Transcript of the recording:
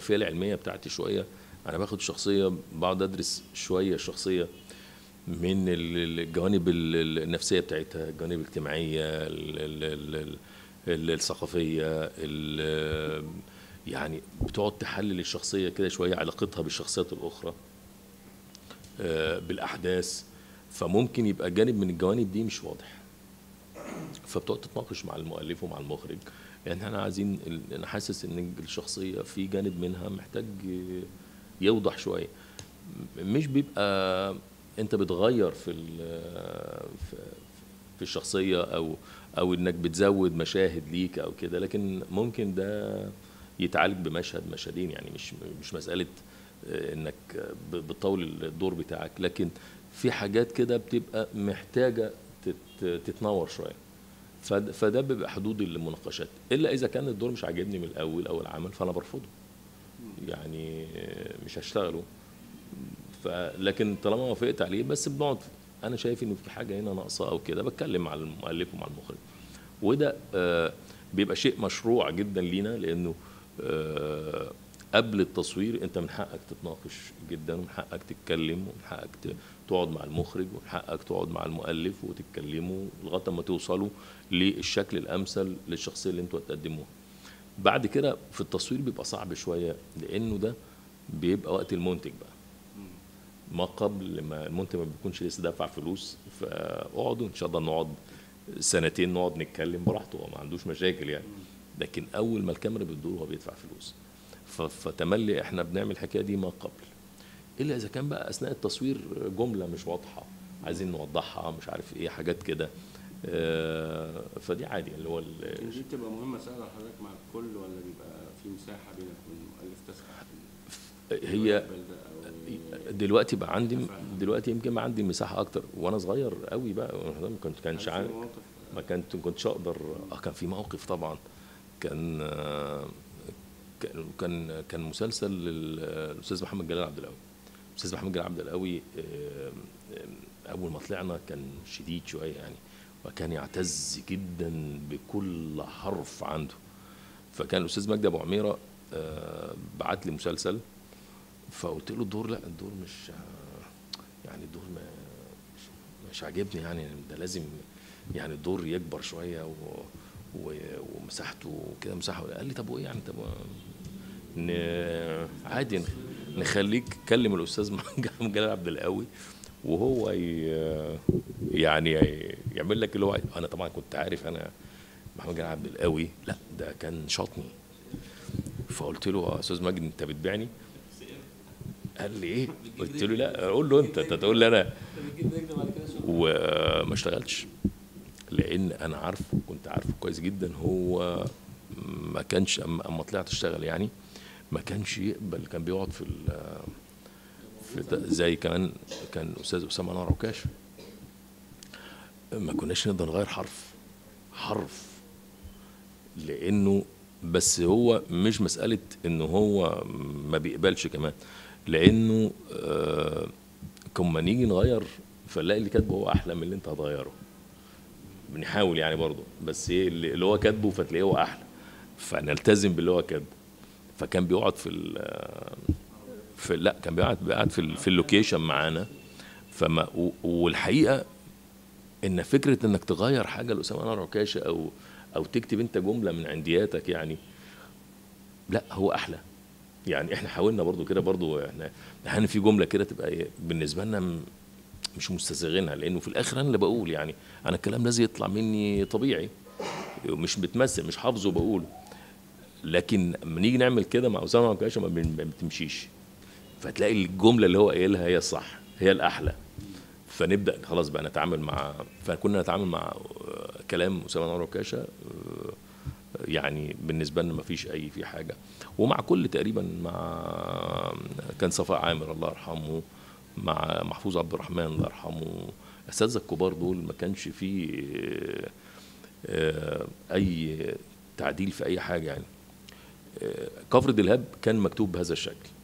الخلفيه العلميه بتاعتي شويه انا باخد الشخصيه بقعد ادرس شويه الشخصيه من ال- الجوانب ال- ال- النفسيه بتاعتها الجوانب الاجتماعيه ال- ال- ال- ال- الثقافيه ال- يعني بتقعد تحلل الشخصيه كده شويه علاقتها بالشخصيات الاخرى آه، بالاحداث فممكن يبقى جانب من الجوانب دي مش واضح فبتقعد تتناقش مع المؤلف ومع المخرج يعني احنا عايزين ال- انا حاسس ان الشخصيه في جانب منها محتاج يوضح شويه م- مش بيبقى انت بتغير في ال- في في الشخصيه او او انك بتزود مشاهد ليك او كده لكن ممكن ده يتعالج بمشهد مشهدين يعني مش مش مساله آه، انك ب- بتطول الدور بتاعك لكن في حاجات كده بتبقى محتاجه تت- تتنور شويه فد- فده بيبقى حدود المناقشات الا اذا كان الدور مش عاجبني من الاول او العمل فانا برفضه يعني مش هشتغله ف لكن طالما وافقت عليه بس بنقعد انا شايف انه في حاجه هنا ناقصه او كده بتكلم مع المؤلف ومع المخرج وده آه، بيبقى شيء مشروع جدا لينا لانه آه، قبل التصوير انت من حقك تتناقش جدا ومن حقك تتكلم ومن حقك ت- تقعد مع المخرج ومن حقك تقعد مع المؤلف وتتكلموا لغايه ما توصلوا للشكل الامثل للشخصيه اللي انتوا هتقدموها بعد كده في التصوير بيبقى صعب شويه لانه ده بيبقى وقت المنتج بقى ما قبل ما المنتج ما بيكونش لسه دافع فلوس فاقعدوا ان شاء الله نقعد سنتين نقعد نتكلم براحته هو ما عندوش مشاكل يعني لكن اول ما الكاميرا بتدور هو بيدفع فلوس ف- فتملي احنا بنعمل الحكايه دي ما قبل الا اذا كان بقى اثناء التصوير جمله مش واضحه عايزين نوضحها مش عارف ايه حاجات كده آه، فدي عادي اللي هو ال- لكن دي بتبقى مهمه سهله لحضرتك مع الكل ولا بيبقى في مساحه بينك وبين المؤلف تسمح هي بالمقبل ده أو دلوقتي بقى عندي دلوقتي يمكن بقى عندي مساحه اكتر وانا صغير قوي بقى ما كنت كانش هل في عارف مواقف ما كنت كنتش اقدر اه كان في موقف طبعا كان آه، كان كان كان مسلسل لل- الاستاذ محمد جلال عبد القوي الاستاذ محمد جلال عبد القوي آه، آه، اول ما طلعنا كان شديد شويه يعني وكان يعتز جدا بكل حرف عنده فكان الاستاذ مجدي ابو عميره آه، بعت لي مسلسل فقلت له الدور لا الدور مش آه، يعني الدور ما مش, مش عاجبني يعني ده لازم يعني الدور يكبر شويه و و- ومساحته كده مساحه قال لي طب وايه يعني طب ن... عادي نخ- نخليك كلم الاستاذ محمد جلال عبد القوي وهو ي... يعني يعمل لك اللي هو عايز. انا طبعا كنت عارف انا محمد جلال عبد القوي لا ده كان شاطني فقلت له يا استاذ مجدي انت بتبيعني قال لي ايه قلت له لا قول له انت انت تقول لي انا وما اشتغلتش لان انا عارفه كنت عارفه كويس جدا هو ما كانش اما أما طلعت اشتغل يعني ما كانش يقبل كان بيقعد في ال- في د- زي كمان كان استاذ اسامه انور عكاش ما كناش نقدر نغير حرف حرف لانه بس هو مش مساله انه هو ما بيقبلش كمان لانه آه كنا نيجي نغير فنلاقي اللي كاتبه هو احلى من اللي انت هتغيره بنحاول يعني برضه بس ايه اللي اللي هو كاتبه فتلاقيه هو احلى فنلتزم باللي هو كاتبه فكان بيقعد في ال- في لا كان بيقعد بيقعد في ال- في اللوكيشن معانا فما و- والحقيقه ان فكره انك تغير حاجه لاسامه انور عكاشه او او تكتب انت جمله من عندياتك يعني لا هو احلى يعني احنا حاولنا برضو كده برضو احنا احيانا في جمله كده تبقى إيه بالنسبه لنا م- مش مستساغينها لانه في الاخر انا اللي بقول يعني انا الكلام لازم يطلع مني طبيعي مش بتمثل مش حافظه بقوله لكن لما نيجي نعمل كده مع اسامه عكاشه ما بن- ما بتمشيش فتلاقي الجمله اللي هو قايلها هي الصح هي الاحلى فنبدا خلاص بقى نتعامل مع فكنا نتعامل مع آه، كلام اسامه انور عكاشه آه، يعني بالنسبه لنا ما فيش اي في حاجه ومع كل تقريبا مع كان صفاء عامر الله يرحمه مع محفوظ عبد الرحمن الله يرحمه الاساتذه الكبار دول ما كانش فيه آه، آه، اي تعديل في اي حاجه يعني آه، كفر دلهاب كان مكتوب بهذا الشكل